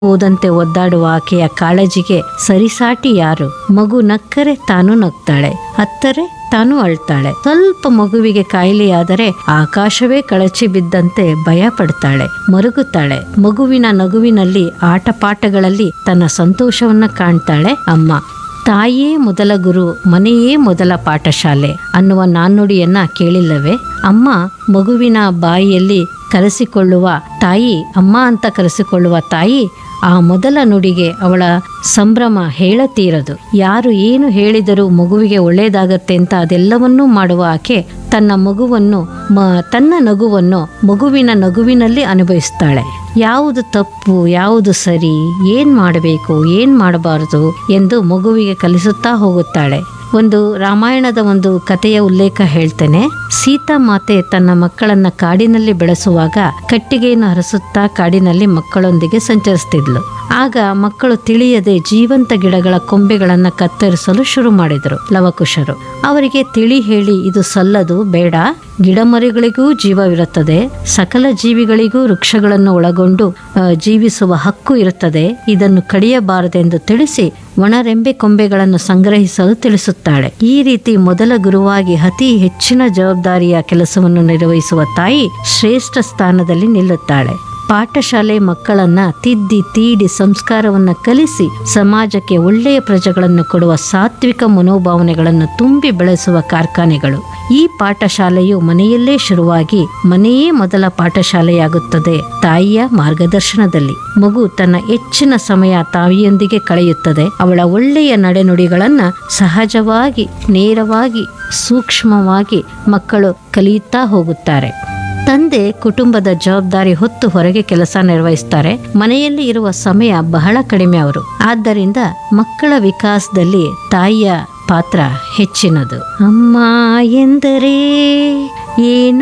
ಹೋದಂತೆ ಒದ್ದಾಡುವ ಆಕೆಯ ಕಾಳಜಿಗೆ ಸರಿಸಾಟಿ ಯಾರು ಮಗು ನಕ್ಕರೆ ತಾನು ನಗ್ತಾಳೆ ಅತ್ತರೆ ತಾನು ಅಳ್ತಾಳೆ ಸ್ವಲ್ಪ ಮಗುವಿಗೆ ಕಾಯಿಲೆಯಾದರೆ ಆಕಾಶವೇ ಕಳಚಿ ಬಿದ್ದಂತೆ ಭಯ ಪಡ್ತಾಳೆ ಮರುಗುತ್ತಾಳೆ ಮಗುವಿನ ನಗುವಿನಲ್ಲಿ ಆಟಪಾಠಗಳಲ್ಲಿ ತನ್ನ ಸಂತೋಷವನ್ನ ಕಾಣ್ತಾಳೆ ಅಮ್ಮ ತಾಯಿಯೇ ಮೊದಲ ಗುರು ಮನೆಯೇ ಮೊದಲ ಪಾಠಶಾಲೆ ಅನ್ನುವ ನಾಣ್ಣುಡಿಯನ್ನ ಕೇಳಿಲ್ಲವೇ ಅಮ್ಮ ಮಗುವಿನ ಬಾಯಿಯಲ್ಲಿ ಕರೆಸಿಕೊಳ್ಳುವ ತಾಯಿ ಅಮ್ಮ ಅಂತ ಕರೆಸಿಕೊಳ್ಳುವ ತಾಯಿ ಆ ಮೊದಲ ನುಡಿಗೆ ಅವಳ ಸಂಭ್ರಮ ಹೇಳತೀರದು ಯಾರು ಏನು ಹೇಳಿದರೂ ಮಗುವಿಗೆ ಒಳ್ಳೆಯದಾಗತ್ತೆ ಅಂತ ಅದೆಲ್ಲವನ್ನೂ ಮಾಡುವ ಆಕೆ ತನ್ನ ಮಗುವನ್ನು ಮ ತನ್ನ ನಗುವನ್ನು ಮಗುವಿನ ನಗುವಿನಲ್ಲಿ ಅನುಭವಿಸ್ತಾಳೆ ಯಾವುದು ತಪ್ಪು ಯಾವುದು ಸರಿ ಏನ್ ಮಾಡಬೇಕು ಏನ್ ಮಾಡಬಾರದು ಎಂದು ಮಗುವಿಗೆ ಕಲಿಸುತ್ತಾ ಹೋಗುತ್ತಾಳೆ ಒಂದು ರಾಮಾಯಣದ ಒಂದು ಕಥೆಯ ಉಲ್ಲೇಖ ಹೇಳ್ತೇನೆ ಸೀತಾ ಮಾತೆ ತನ್ನ ಮಕ್ಕಳನ್ನ ಕಾಡಿನಲ್ಲಿ ಬೆಳೆಸುವಾಗ ಕಟ್ಟಿಗೆಯನ್ನು ಹರಸುತ್ತಾ ಕಾಡಿನಲ್ಲಿ ಮಕ್ಕಳೊಂದಿಗೆ ಸಂಚರಿಸ್ತಿದ್ಲು ಆಗ ಮಕ್ಕಳು ತಿಳಿಯದೆ ಜೀವಂತ ಗಿಡಗಳ ಕೊಂಬೆಗಳನ್ನ ಕತ್ತರಿಸಲು ಶುರು ಮಾಡಿದರು ಲವಕುಶರು ಅವರಿಗೆ ತಿಳಿ ಹೇಳಿ ಇದು ಸಲ್ಲದು ಬೇಡ ಗಿಡಮರಿಗಳಿಗೂ ಜೀವವಿರುತ್ತದೆ ಸಕಲ ಜೀವಿಗಳಿಗೂ ವೃಕ್ಷಗಳನ್ನು ಒಳಗೊಂಡು ಆ, ಜೀವಿಸುವ ಹಕ್ಕು ಇರುತ್ತದೆ ಇದನ್ನು ಕಡಿಯಬಾರದೆಂದು ತಿಳಿಸಿ ಒಣರೆಂಬೆ ಕೊಂಬೆಗಳನ್ನು ಸಂಗ್ರಹಿಸಲು ತಿಳಿಸುತ್ತಾಳೆ ಈ ರೀತಿ ಮೊದಲ ಗುರುವಾಗಿ ಅತಿ ಹೆಚ್ಚಿನ ಜವಾಬ್ದಾರಿಯ ಕೆಲಸವನ್ನು ನಿರ್ವಹಿಸುವ ತಾಯಿ ಶ್ರೇಷ್ಠ ಸ್ಥಾನದಲ್ಲಿ ನಿಲ್ಲುತ್ತಾಳೆ ಪಾಠಶಾಲೆ ಮಕ್ಕಳನ್ನ ತಿದ್ದಿ ತೀಡಿ ಸಂಸ್ಕಾರವನ್ನ ಕಲಿಸಿ ಸಮಾಜಕ್ಕೆ ಒಳ್ಳೆಯ ಪ್ರಜೆಗಳನ್ನು ಕೊಡುವ ಸಾತ್ವಿಕ ಮನೋಭಾವನೆಗಳನ್ನು ತುಂಬಿ ಬೆಳೆಸುವ ಕಾರ್ಖಾನೆಗಳು ಈ ಪಾಠಶಾಲೆಯು ಮನೆಯಲ್ಲೇ ಶುರುವಾಗಿ ಮನೆಯೇ ಮೊದಲ ಪಾಠಶಾಲೆಯಾಗುತ್ತದೆ ತಾಯಿಯ ಮಾರ್ಗದರ್ಶನದಲ್ಲಿ ಮಗು ತನ್ನ ಹೆಚ್ಚಿನ ಸಮಯ ತಾಯಿಯೊಂದಿಗೆ ಕಳೆಯುತ್ತದೆ ಅವಳ ಒಳ್ಳೆಯ ನಡೆನುಡಿಗಳನ್ನ ಸಹಜವಾಗಿ ನೇರವಾಗಿ ಸೂಕ್ಷ್ಮವಾಗಿ ಮಕ್ಕಳು ಕಲಿಯುತ್ತಾ ಹೋಗುತ್ತಾರೆ ತಂದೆ ಕುಟುಂಬದ ಜವಾಬ್ದಾರಿ ಹೊತ್ತು ಹೊರಗೆ ಕೆಲಸ ನಿರ್ವಹಿಸ್ತಾರೆ ಮನೆಯಲ್ಲಿ ಇರುವ ಸಮಯ ಬಹಳ ಕಡಿಮೆ ಅವರು ಆದ್ದರಿಂದ ಮಕ್ಕಳ ವಿಕಾಸದಲ್ಲಿ ತಾಯಿಯ ಪಾತ್ರ ಹೆಚ್ಚಿನದು ಅಮ್ಮ ಎಂದರೆ ಏನು